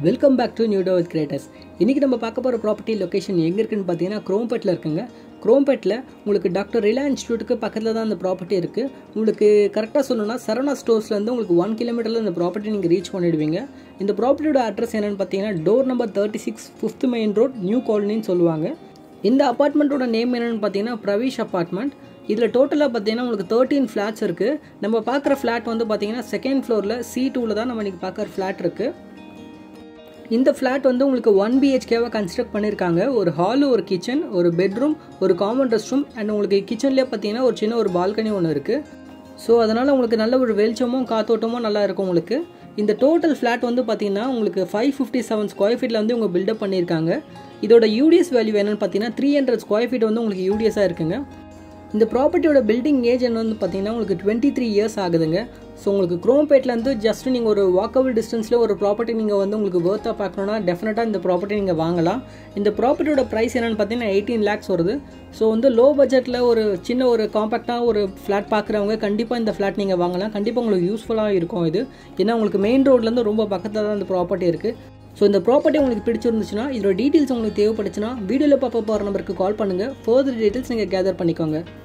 welcome back to new do with creators இன்றைக்கி நம்ம பார்க்க போகிற ப்ராப்பர்ட்டி லொக்கேஷன் எங்கே இருக்குன்னு பார்த்தீங்கன்னா குரோம்பேட்டில் இருக்குங்க குரோம்பேட்டில் உங்களுக்கு டாக்டர் ரிலா இன்ஸ்டியூட்டுக்கு பக்கத்தில் தான் அந்த ப்ராப்பர்ட்டி இருக்குது உங்களுக்கு கரெக்டாக சொல்லணும்னா சரவணா ஸ்டோர்ஸ்லேருந்து உங்களுக்கு ஒன் கிலோமீட்டரில் இந்த ப்ராப்பர்ட்டி நீங்கள் ரீச் பண்ணிடுவீங்க இந்த ப்ராப்பர்ட்டியோட அட்ரஸ் என்னென்னு பார்த்தீங்கன்னா door number thirty six fifth main road new காலனின்னு சொல்லுவாங்க இந்த அப்பார்ட்மெண்ட்டோட நேம் என்னென்னு பார்த்தீங்கன்னா பிரவீஷ் அப்பார்ட்மெண்ட் இதில் டோட்டலாக பார்த்தீங்கன்னா உங்களுக்கு தேர்ட்டீன் ஃப்ளாட்ஸ் இருக்குது நம்ம பார்க்குற ஃப்ளாட் வந்து பார்த்தீங்கன்னா செகண்ட் ஃப்ளோரில் சி டூவில் தான் நம்ம இன்றைக்கி பார்க்குற ஃப்ளாட் இருக்குது இந்த ஃப்ளாட் வந்து உங்களுக்கு ஒன் பிஹெச்கேவாக கன்ஸ்ட்ரக்ட் பண்ணியிருக்காங்க ஒரு ஹாலு ஒரு கிச்சன் ஒரு பெட்ரூம் ஒரு காமன் ரெஸ்ட் ரூம் அண்ட் உங்களுக்கு கிச்சன்லேயே பார்த்தீங்கன்னா ஒரு சின்ன ஒரு பால்கனி ஒன்று இருக்குது ஸோ அதனால் உங்களுக்கு நல்ல ஒரு வெளிச்சமும் காத்தோட்டமும் நல்லா இருக்கும் உங்களுக்கு இந்த டோட்டல் ஃப்ளாட் வந்து பார்த்தீங்கன்னா உங்களுக்கு ஃபைவ் ஃபிஃப்டி செவன் ஸ்கொயர் ஃபீட்டில் வந்து உங்கள் பில்டப் பண்ணியிருக்காங்க இதோட யூடிஎஸ் வேல்யூ என்னென்னு பார்த்தீங்கன்னா த்ரீ ஹண்ட்ரட் ஸ்கொயர் ஃபீட் வந்து உங்களுக்கு யூடிஎஸாக இருக்குங்க இந்த ப்ராப்பர்ட்டியோட பில்டிங் ஏஜ் என்ன வந்து பார்த்தீங்கன்னா உங்களுக்கு டுவெண்ட்டி த்ரீ இயர்ஸ் ஆகுதுங்க ஸோ உங்களுக்கு குரோம்பேட்லேருந்து ஜஸ்ட் நீங்கள் ஒரு வாக்கபிள் டிஸ்டன்ஸில் ஒரு ப்ராப்பர்ட்டி நீங்கள் வந்து உங்களுக்கு வேர்த்தாக பார்க்கணுன்னா டெஃபினட்டாக இந்த ப்ராப்பர்ட்டி நீங்கள் வாங்கலாம் இந்த ப்ராப்பர்ட்டியோட ப்ரைஸ் என்னென்னு பார்த்தீங்கன்னா எயிட்டீன் லேக்ஸ் வருது ஸோ வந்து லோ பட்ஜெட்டில் ஒரு சின்ன ஒரு காம்பேக்டாக ஒரு ஃப்ளாட் பார்க்குறவங்க கண்டிப்பாக இந்த ஃப்ளாட் நீங்கள் வாங்கலாம் கண்டிப்பாக உங்களுக்கு யூஸ்ஃபுல்லாக இருக்கும் இது ஏன்னா உங்களுக்கு மெயின் ரோட்லேருந்து ரொம்ப பக்கத்தில் தான் இந்த ப்ராப்பர்ட்டி இருக்குது ஸோ இந்த ப்ராப்பர்ட்டி உங்களுக்கு பிடிச்சிருந்துச்சுன்னா இதோட டீட்டெயில்ஸ் உங்களுக்கு தேவைப்படுச்சுன்னா வீடியோவில் பார்ப்ப போகிற நம்பருக்கு கால் பண்ணுங்கள் ஃபர்தர் டீட்டெயில்ஸ் நீங்கள் கேதர் பண்ணிக்கோங்க